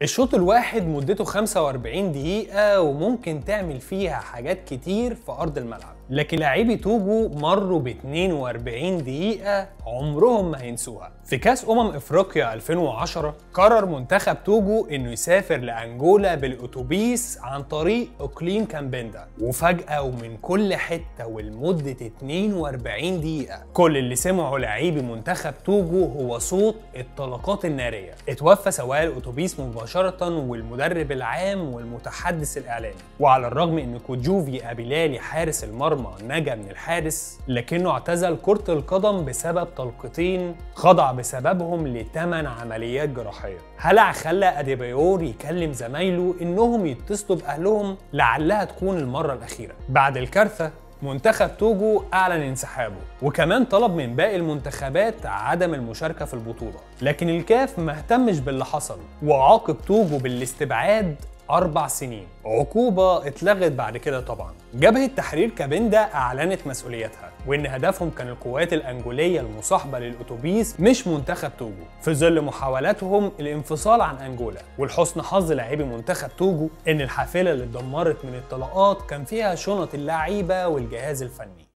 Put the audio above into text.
الشوط الواحد مدته 45 دقيقة وممكن تعمل فيها حاجات كتير في أرض الملعب لكن لاعبي توجو مروا ب 42 دقيقة عمرهم ما هينسوها في كأس أمم إفريقيا 2010 قرر منتخب توجو إنه يسافر لأنجولا بالأتوبيس عن طريق إقليم كامبيندا وفجأة ومن كل حتة ولمدة 42 دقيقة كل اللي سمعه لاعبي منتخب توجو هو صوت الطلقات النارية اتوفى سواق الأتوبيس مباشرة والمدرب العام والمتحدث الإعلامي وعلى الرغم إن كوجوفي أبيلالي حارس المرمى نجا من الحارس لكنه اعتزل كرة القدم بسبب طلقتين خضع بسببهم لثمان عمليات جراحية هلع خلى أديبايور يكلم زمايله إنهم يتصلوا بأهلهم لعلها تكون المرة الأخيرة بعد الكارثة منتخب توجو أعلن انسحابه وكمان طلب من باقي المنتخبات عدم المشاركة في البطولة لكن الكاف ما اهتمش باللي حصل وعاقب توجو بالاستبعاد أربع سنين عقوبة اتلغت بعد كده طبعا جبهة تحرير كابيندا أعلنت مسؤوليتها وإن هدفهم كان القوات الأنجولية المصاحبة للأتوبيس مش منتخب توجو في ظل محاولاتهم الانفصال عن أنجولا ولحسن حظ لاعبي منتخب توجو إن الحافلة اللي اتدمرت من الطلقات كان فيها شنط اللعيبة والجهاز الفني